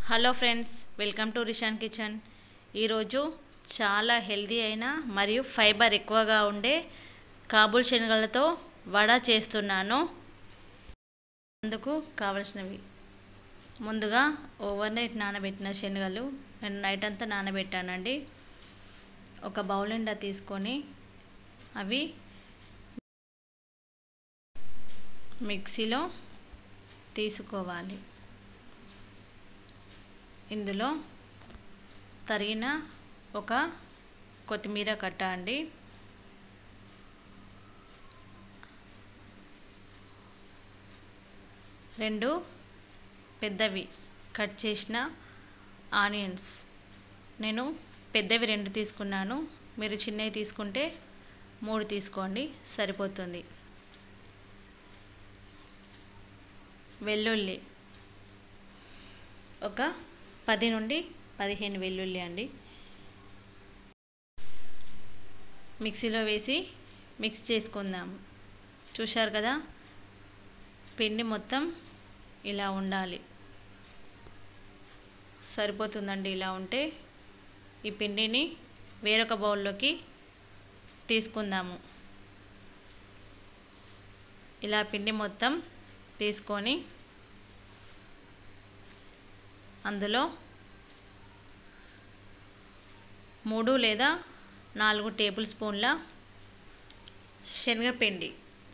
hello friends welcome to Rishan kitchen ఈరోజు చాలా healthy అయిన మరియు ఫైబర్ ఎక్కువగా ఉండే కాబూల్ శనగలతో వడ చేస్తున్నాను అందుకు కావలసినవి ముందుగా ఓవర్ నైట్ నానబెట్టిన శనగలు నేను నైట్ అంతా నానబెట్టానండి ఒక బౌల్ నిండా తీసుకొని అవి మిక్సీలో తీసుకోవాలి ఇందులో తరిగిన ఒక కొత్తిమీర కట్ట అండి రెండు పెద్దవి కట్ చేసిన ఆనియన్స్ నేను పెద్దవి రెండు తీసుకున్నాను మీరు చిన్నవి తీసుకుంటే మూడు తీసుకోండి సరిపోతుంది వెల్లుల్లి ఒక పది నుండి పదిహేను వెల్లుల్లి అండి మిక్సీలో వేసి మిక్స్ చేసుకుందాం చూశారు కదా పిండి మొత్తం ఇలా ఉండాలి సరిపోతుందండి ఇలా ఉంటే ఈ పిండిని వేరొక బౌల్లోకి తీసుకుందాము ఇలా పిండి మొత్తం తీసుకొని అందులో మూడు లేదా నాలుగు టేబుల్ స్పూన్ల శనగపిండి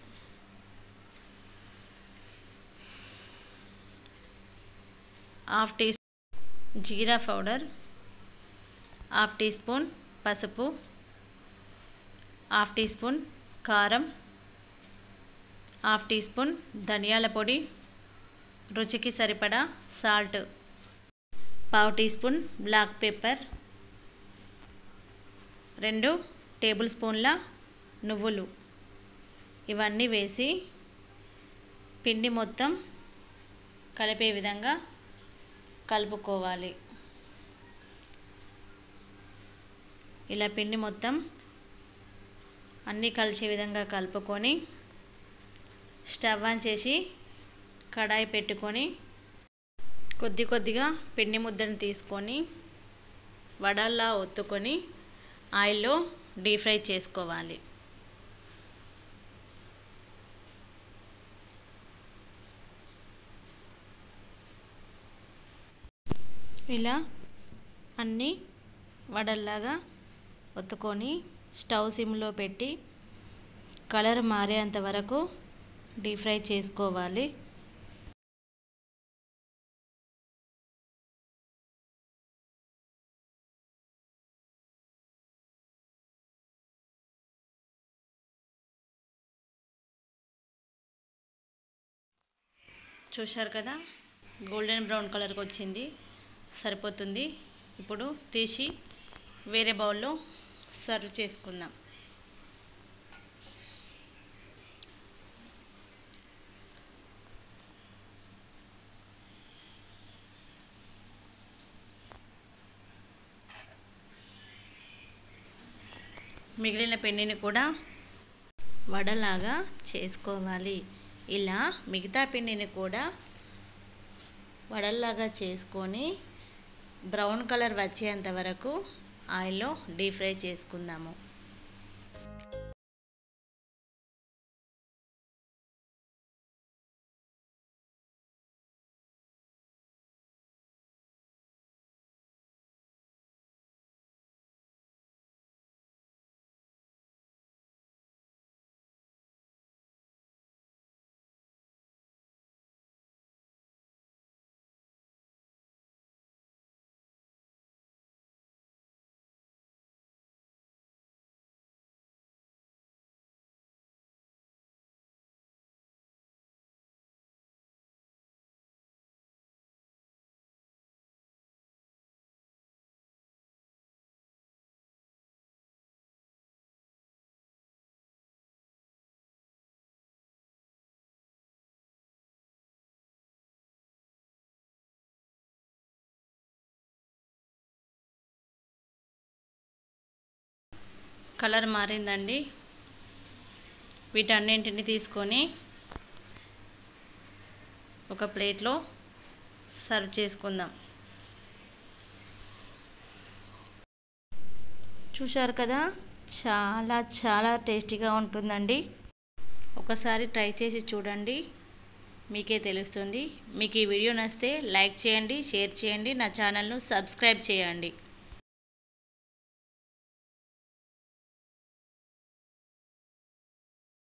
half tea jeera powder half teaspoon పసుపు హాఫ్ టీ స్పూన్ కారం హాఫ్ టీ స్పూన్ ధనియాల పొడి రుచికి సరిపడా సాల్ట్ పావు టీ స్పూన్ బ్లాక్ పెప్పర్ రెండు టేబుల్ స్పూన్ల నువ్వులు ఇవన్నీ వేసి పిండి మొత్తం కలిపే విధంగా కలుపుకోవాలి ఇలా పిండి మొత్తం అన్నీ కలిసే విధంగా కలుపుకొని స్టవ్ ఆన్ చేసి కడాయి పెట్టుకొని కొద్ది కొద్దిగా పిండి ముద్దను తీసుకొని వడల్లా ఒత్తుకొని ఆయిల్లో డీప్ ఫ్రై చేసుకోవాలి ఇలా అన్నీ వడల్లాగా ఒత్తుకొని స్టవ్ సిమ్లో పెట్టి కలర్ మారేంత వరకు డీప్ ఫ్రై చేసుకోవాలి చూశారు కదా గోల్డెన్ బ్రౌన్ కలర్కి వచ్చింది సరిపోతుంది ఇప్పుడు తీసి వేరే బౌల్లో సర్వ్ చేసుకుందాం మిగిలిన పిండిని కూడా వడలాగా చేసుకోవాలి ఇలా మిగతా పిండిని కూడా వడల్లాగా చేసుకొని బ్రౌన్ కలర్ వచ్చేంత వరకు ఆయిల్లో డీప్ ఫ్రై చేసుకుందాము కలర్ మారిందండి వీటన్నింటిని తీసుకొని ఒక ప్లేట్లో సర్వ్ చేసుకుందాం చూశారు కదా చాలా చాలా టేస్టీగా ఉంటుందండి ఒకసారి ట్రై చేసి చూడండి మీకే తెలుస్తుంది మీకు ఈ వీడియో నచ్చితే లైక్ చేయండి షేర్ చేయండి నా ఛానల్ను సబ్స్క్రైబ్ చేయండి